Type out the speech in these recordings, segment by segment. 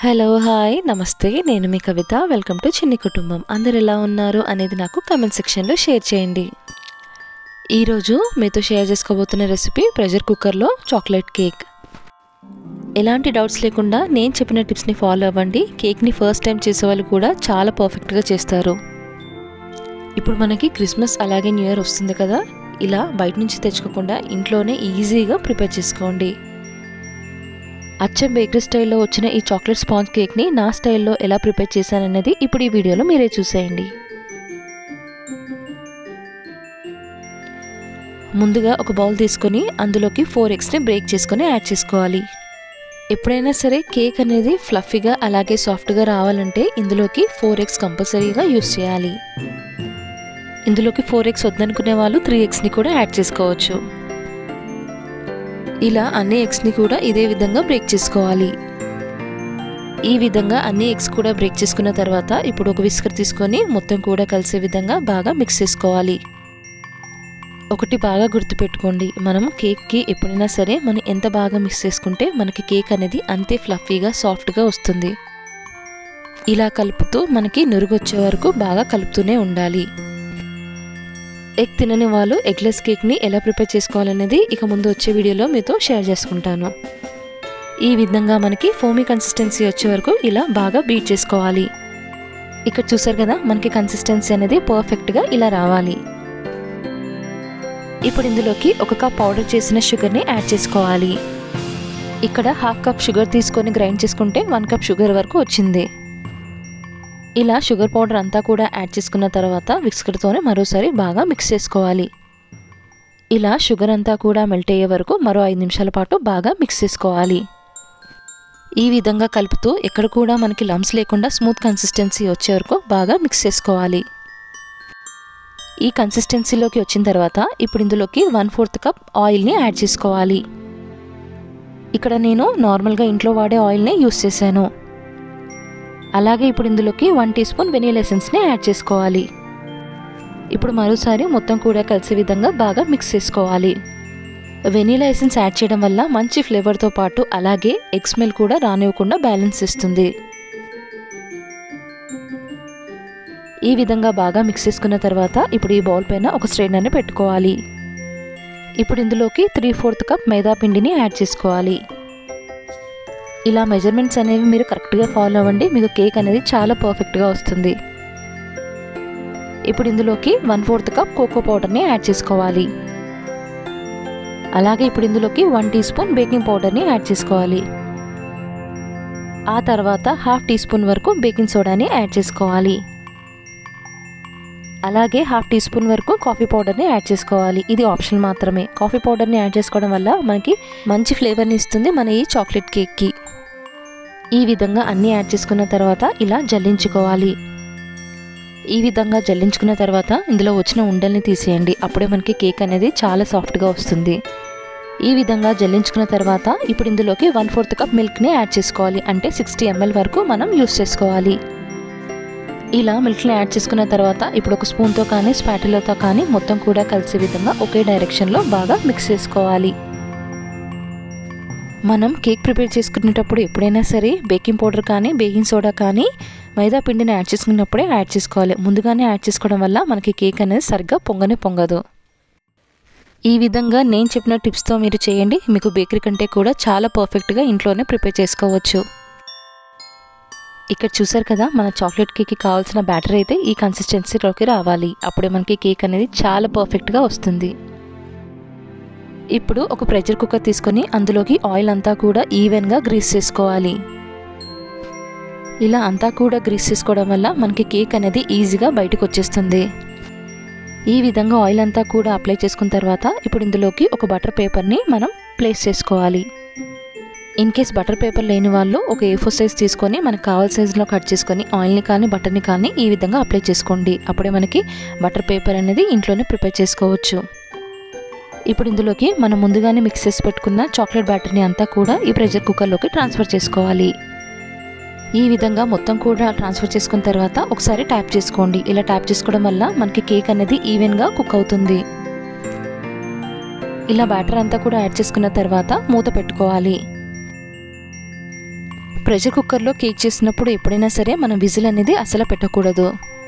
hello hi నమస్తే నేను మీ కవిత welcome to చిన్ని కుటుంబం అందరు ఎలా ఉన్నారు అనేది నాకు కమెంట్ సెక్షన్లో షేర్ చేయండి ఈరోజు మీతో షేర్ చేసుకోబోతున్న రెసిపీ ప్రెషర్ కుక్కర్లో చాక్లెట్ కేక్ ఎలాంటి డౌట్స్ లేకుండా నేను చెప్పిన టిప్స్ని ఫాలో అవ్వండి కేక్ని ఫస్ట్ టైం చేసే వాళ్ళు కూడా చాలా పర్ఫెక్ట్గా చేస్తారు ఇప్పుడు మనకి క్రిస్మస్ అలాగే న్యూ ఇయర్ వస్తుంది కదా ఇలా బయట నుంచి తెచ్చుకోకుండా ఇంట్లోనే ఈజీగా ప్రిపేర్ చేసుకోండి అచ్చం బేకరీ స్టైల్లో వచ్చిన ఈ చాక్లెట్ స్పాంజ్ కేక్ని నా స్టైల్లో ఎలా ప్రిపేర్ చేశానన్నది ఇప్పుడు ఈ వీడియోలో మీరే చూసేయండి ముందుగా ఒక బౌల్ తీసుకొని అందులోకి ఫోర్ ఎగ్స్ని బ్రేక్ చేసుకొని యాడ్ చేసుకోవాలి ఎప్పుడైనా సరే కేక్ అనేది ఫ్లఫీగా అలాగే సాఫ్ట్గా రావాలంటే ఇందులోకి ఫోర్ ఎగ్స్ కంపల్సరీగా యూస్ చేయాలి ఇందులోకి ఫోర్ ఎగ్స్ వద్దనుకునే వాళ్ళు త్రీ ఎగ్స్ని కూడా యాడ్ చేసుకోవచ్చు ఇలా అన్ని ఎగ్స్ని కూడా ఇదే విధంగా బ్రేక్ చేసుకోవాలి ఈ విధంగా అన్ని ఎగ్స్ కూడా బ్రేక్ చేసుకున్న తర్వాత ఇప్పుడు ఒక విస్కర్ తీసుకొని మొత్తం కూడా కలిసే విధంగా బాగా మిక్స్ చేసుకోవాలి ఒకటి బాగా గుర్తుపెట్టుకోండి మనం కేక్కి ఎప్పుడైనా సరే మనం ఎంత బాగా మిక్స్ చేసుకుంటే మనకి కేక్ అనేది అంతే ఫ్లఫీగా సాఫ్ట్గా వస్తుంది ఇలా కలుపుతూ మనకి నురుగు వచ్చే వరకు బాగా కలుపుతూనే ఉండాలి ఎగ్ తినని వాళ్ళు ఎగ్లెస్ కేక్ని ఎలా ప్రిపేర్ చేసుకోవాలనేది ఇక ముందు వచ్చే వీడియోలో మీతో షేర్ చేసుకుంటాను ఈ విధంగా మనకి ఫోమీ కన్సిస్టెన్సీ వచ్చే వరకు ఇలా బాగా బీట్ చేసుకోవాలి ఇక్కడ చూసారు కదా మనకి కన్సిస్టెన్సీ అనేది పర్ఫెక్ట్గా ఇలా రావాలి ఇప్పుడు ఇందులోకి ఒక కప్ పౌడర్ చేసిన షుగర్ని యాడ్ చేసుకోవాలి ఇక్కడ హాఫ్ కప్ షుగర్ తీసుకొని గ్రైండ్ చేసుకుంటే వన్ కప్ షుగర్ వరకు వచ్చింది ఇలా షుగర్ పౌడర్ అంతా కూడా యాడ్ చేసుకున్న తర్వాత విక్స్కర్తోనే మరోసారి బాగా మిక్స్ చేసుకోవాలి ఇలా షుగర్ అంతా కూడా మెల్ట్ అయ్యే వరకు మరో ఐదు నిమిషాల పాటు బాగా మిక్స్ చేసుకోవాలి ఈ విధంగా కలుపుతూ ఎక్కడ కూడా మనకి లమ్స్ లేకుండా స్మూత్ కన్సిస్టెన్సీ వచ్చే వరకు బాగా మిక్స్ చేసుకోవాలి ఈ కన్సిస్టెన్సీలోకి వచ్చిన తర్వాత ఇప్పుడు ఇందులోకి వన్ ఫోర్త్ కప్ ఆయిల్ని యాడ్ చేసుకోవాలి ఇక్కడ నేను నార్మల్గా ఇంట్లో వాడే ఆయిల్ని యూస్ చేశాను అలాగే ఇప్పుడు ఇందులోకి వన్ టీ స్పూన్ వెనీలా ఎసెన్స్ని యాడ్ చేసుకోవాలి ఇప్పుడు మరోసారి మొత్తం కూడా కలిసే విధంగా బాగా మిక్స్ చేసుకోవాలి వెనీలా ఎసెన్స్ యాడ్ చేయడం వల్ల మంచి ఫ్లేవర్తో పాటు అలాగే ఎగ్ స్మెల్ కూడా రానివ్వకుండా బ్యాలెన్స్ ఇస్తుంది ఈ విధంగా బాగా మిక్స్ చేసుకున్న తర్వాత ఇప్పుడు ఈ బౌల్ పైన ఒక స్ట్రైనర్ని పెట్టుకోవాలి ఇప్పుడు ఇందులోకి త్రీ ఫోర్త్ కప్ మైదా పిండిని యాడ్ చేసుకోవాలి ఇలా మెజర్మెంట్స్ అనేవి మీరు కరెక్ట్గా ఫాలో అవ్వండి మీకు కేక్ అనేది చాలా పర్ఫెక్ట్గా వస్తుంది ఇప్పుడు ఇందులోకి వన్ ఫోర్త్ కప్ కోకో పౌడర్ని యాడ్ చేసుకోవాలి అలాగే ఇప్పుడు ఇందులోకి వన్ టీ స్పూన్ బేకింగ్ పౌడర్ని యాడ్ చేసుకోవాలి ఆ తర్వాత హాఫ్ టీ స్పూన్ వరకు బేకింగ్ సోడాని యాడ్ చేసుకోవాలి అలాగే హాఫ్ టీ స్పూన్ వరకు కాఫీ పౌడర్ని యాడ్ చేసుకోవాలి ఇది ఆప్షన్ మాత్రమే కాఫీ పౌడర్ని యాడ్ చేసుకోవడం వల్ల మనకి మంచి ఫ్లేవర్ని ఇస్తుంది మన ఈ చాక్లెట్ కేక్కి ఈ విధంగా అన్నీ యాడ్ చేసుకున్న తర్వాత ఇలా జల్లించుకోవాలి ఈ విధంగా జల్లించుకున్న తర్వాత ఇందులో వచ్చిన ఉండల్ని తీసేయండి అప్పుడే మనకి కేక్ అనేది చాలా సాఫ్ట్గా వస్తుంది ఈ విధంగా జల్లించుకున్న తర్వాత ఇప్పుడు ఇందులోకి వన్ ఫోర్త్ కప్ మిల్క్ని యాడ్ చేసుకోవాలి అంటే సిక్స్టీ ఎంఎల్ వరకు మనం యూస్ చేసుకోవాలి ఇలా మిల్క్ని యాడ్ చేసుకున్న తర్వాత ఇప్పుడు ఒక స్పూన్తో కానీ స్పాటిలతో కానీ మొత్తం కూడా కలిసే విధంగా ఒకే డైరెక్షన్లో బాగా మిక్స్ చేసుకోవాలి మనం కేక్ ప్రిపేర్ చేసుకునేటప్పుడు ఎప్పుడైనా సరే బేకింగ్ పౌడర్ కానీ బేకింగ్ సోడా కానీ మైదా పిండిని యాడ్ చేసుకున్నప్పుడే యాడ్ చేసుకోవాలి ముందుగానే యాడ్ చేసుకోవడం వల్ల మనకి కేక్ అనేది సరిగ్గా పొంగనే పొంగదు ఈ విధంగా నేను చెప్పిన టిప్స్తో మీరు చేయండి మీకు బేకరీ కంటే కూడా చాలా పర్ఫెక్ట్గా ఇంట్లోనే ప్రిపేర్ చేసుకోవచ్చు ఇక్కడ చూసారు కదా మన చాక్లెట్ కేక్కి కావాల్సిన బ్యాటర్ అయితే ఈ కన్సిస్టెన్సీలోకి రావాలి అప్పుడే మనకి కేక్ అనేది చాలా పర్ఫెక్ట్గా వస్తుంది ఇప్పుడు ఒక ప్రెషర్ కుక్కర్ తీసుకొని అందులోకి ఆయిల్ అంతా కూడా ఈవెన్గా గ్రీస్ చేసుకోవాలి ఇలా అంతా కూడా గ్రీస్ చేసుకోవడం వల్ల మనకి కేక్ అనేది ఈజీగా బయటకు వచ్చేస్తుంది ఈ విధంగా ఆయిల్ అంతా కూడా అప్లై చేసుకున్న తర్వాత ఇప్పుడు ఇందులోకి ఒక బటర్ పేపర్ని మనం ప్లేస్ చేసుకోవాలి ఇన్ కేస్ బటర్ పేపర్ లేని వాళ్ళు ఒక ఏ ఫోర్ సైజ్ తీసుకొని మనకు కావాల్సిన సైజులో కట్ చేసుకొని ఆయిల్ని కానీ బటర్ని కానీ ఈ విధంగా అప్లై చేసుకోండి అప్పుడే మనకి బటర్ పేపర్ అనేది ఇంట్లోనే ప్రిపేర్ చేసుకోవచ్చు ఇప్పుడు ఇందులోకి మనం ముందుగానే మిక్స్ చేసి పెట్టుకున్న చాక్లెట్ బ్యాటర్ని అంతా కూడా ఈ ప్రెషర్ కుక్కర్లోకి ట్రాన్స్ఫర్ చేసుకోవాలి ఈ విధంగా మొత్తం కూడా ట్రాన్స్ఫర్ చేసుకున్న తర్వాత ఒకసారి ట్యాప్ చేసుకోండి ఇలా ట్యాప్ చేసుకోవడం వల్ల మనకి కేక్ అనేది ఈవెన్గా కుక్ అవుతుంది ఇలా బ్యాటర్ అంతా కూడా యాడ్ చేసుకున్న తర్వాత మూత పెట్టుకోవాలి ప్రెషర్ కుక్కర్లో కేక్ చేసినప్పుడు ఎప్పుడైనా సరే మనం విజిల్ అనేది అసలు పెట్టకూడదు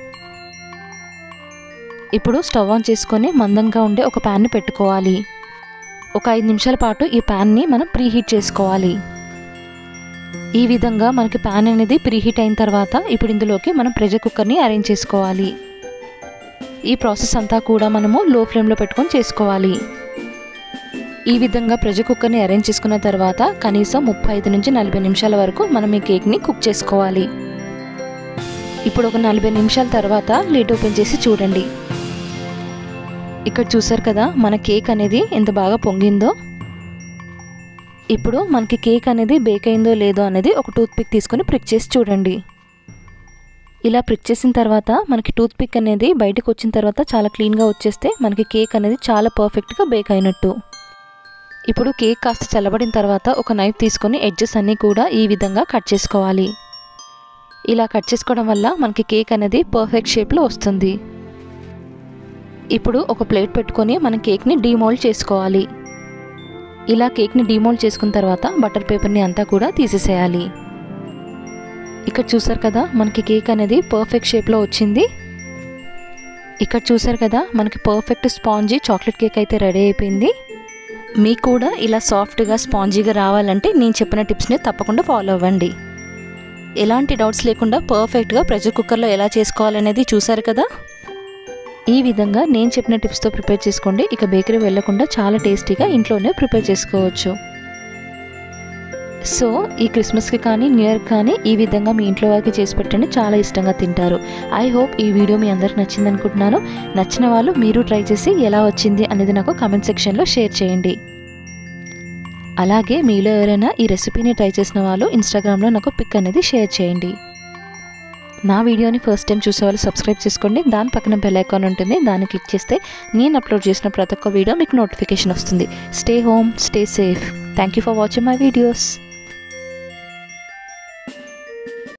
ఇప్పుడు స్టవ్ ఆన్ చేసుకొని మందంగా ఉండే ఒక ప్యాన్ని పెట్టుకోవాలి ఒక ఐదు నిమిషాల పాటు ఈ ప్యాన్ని మనం ప్రీహీట్ చేసుకోవాలి ఈ విధంగా మనకి ప్యాన్ అనేది ప్రీహీట్ అయిన తర్వాత ఇప్పుడు ఇందులోకి మనం ప్రెషర్ కుక్కర్ని అరేంజ్ చేసుకోవాలి ఈ ప్రాసెస్ అంతా కూడా మనము లో ఫ్లేమ్లో పెట్టుకొని చేసుకోవాలి ఈ విధంగా ప్రెషర్ కుక్కర్ని అరేంజ్ చేసుకున్న తర్వాత కనీసం ముప్పై ఐదు నుంచి నలభై నిమిషాల వరకు మనం ఈ కేక్ని కుక్ చేసుకోవాలి ఇప్పుడు ఒక నలభై నిమిషాల తర్వాత లీడ్ ఓపెన్ చేసి చూడండి ఇక్కడ చూసారు కదా మన కేక్ అనేది ఎంత బాగా పొంగిందో ఇప్పుడు మనకి కేక్ అనేది బేక్ అయిందో లేదో అనేది ఒక టూత్ పిక్ తీసుకొని ప్రిక్ చేసి చూడండి ఇలా ప్రిక్ చేసిన తర్వాత మనకి టూత్ పిక్ అనేది బయటకు వచ్చిన తర్వాత చాలా క్లీన్గా వచ్చేస్తే మనకి కేక్ అనేది చాలా పర్ఫెక్ట్గా బేక్ అయినట్టు ఇప్పుడు కేక్ కాస్త చల్లబడిన తర్వాత ఒక నైఫ్ తీసుకొని ఎడ్జెస్ అన్నీ కూడా ఈ విధంగా కట్ చేసుకోవాలి ఇలా కట్ చేసుకోవడం వల్ల మనకి కేక్ అనేది పర్ఫెక్ట్ షేప్లో వస్తుంది ఇప్పుడు ఒక ప్లేట్ పెట్టుకొని మనం కేక్ని డీమోల్డ్ చేసుకోవాలి ఇలా కేక్ని డీమోల్డ్ చేసుకున్న తర్వాత బటర్ పేపర్ని అంతా కూడా తీసేసేయాలి ఇక్కడ చూసారు కదా మనకి కేక్ అనేది పర్ఫెక్ట్ షేప్లో వచ్చింది ఇక్కడ చూసారు కదా మనకి పర్ఫెక్ట్ స్పాంజీ చాక్లెట్ కేక్ అయితే రెడీ అయిపోయింది మీకు కూడా ఇలా సాఫ్ట్గా స్పాంజీగా రావాలంటే నేను చెప్పిన టిప్స్ని తప్పకుండా ఫాలో అవ్వండి ఎలాంటి డౌట్స్ లేకుండా పర్ఫెక్ట్గా ప్రెషర్ కుక్కర్లో ఎలా చేసుకోవాలనేది చూసారు కదా ఈ విధంగా నేను చెప్పిన టిప్స్తో ప్రిపేర్ చేసుకోండి ఇక బేకరీ వెళ్లకుండా చాలా టేస్టీగా ఇంట్లోనే ప్రిపేర్ చేసుకోవచ్చు సో ఈ క్రిస్మస్కి కానీ న్యూ ఇయర్ కానీ ఈ విధంగా మీ ఇంట్లో వారికి చేసి పెట్టండి చాలా ఇష్టంగా తింటారు ఐ హోప్ ఈ వీడియో మీ అందరికి నచ్చింది అనుకుంటున్నాను నచ్చిన వాళ్ళు మీరు ట్రై చేసి ఎలా వచ్చింది అనేది నాకు కామెంట్ సెక్షన్లో షేర్ చేయండి అలాగే మీలో ఎవరైనా ఈ రెసిపీని ట్రై చేసిన వాళ్ళు ఇన్స్టాగ్రామ్లో నాకు పిక్ అనేది షేర్ చేయండి నా వీడియోని ఫస్ట్ టైం చూసే వాళ్ళు సబ్స్క్రైబ్ చేసుకోండి దాని పక్కన బెల్ ఐకాన్ ఉంటుంది దాన్ని క్లిక్ చేస్తే నేను అప్లోడ్ చేసిన ప్రతి ఒక్క వీడియో మీకు నోటిఫికేషన్ వస్తుంది stay home stay safe thank you for watching my videos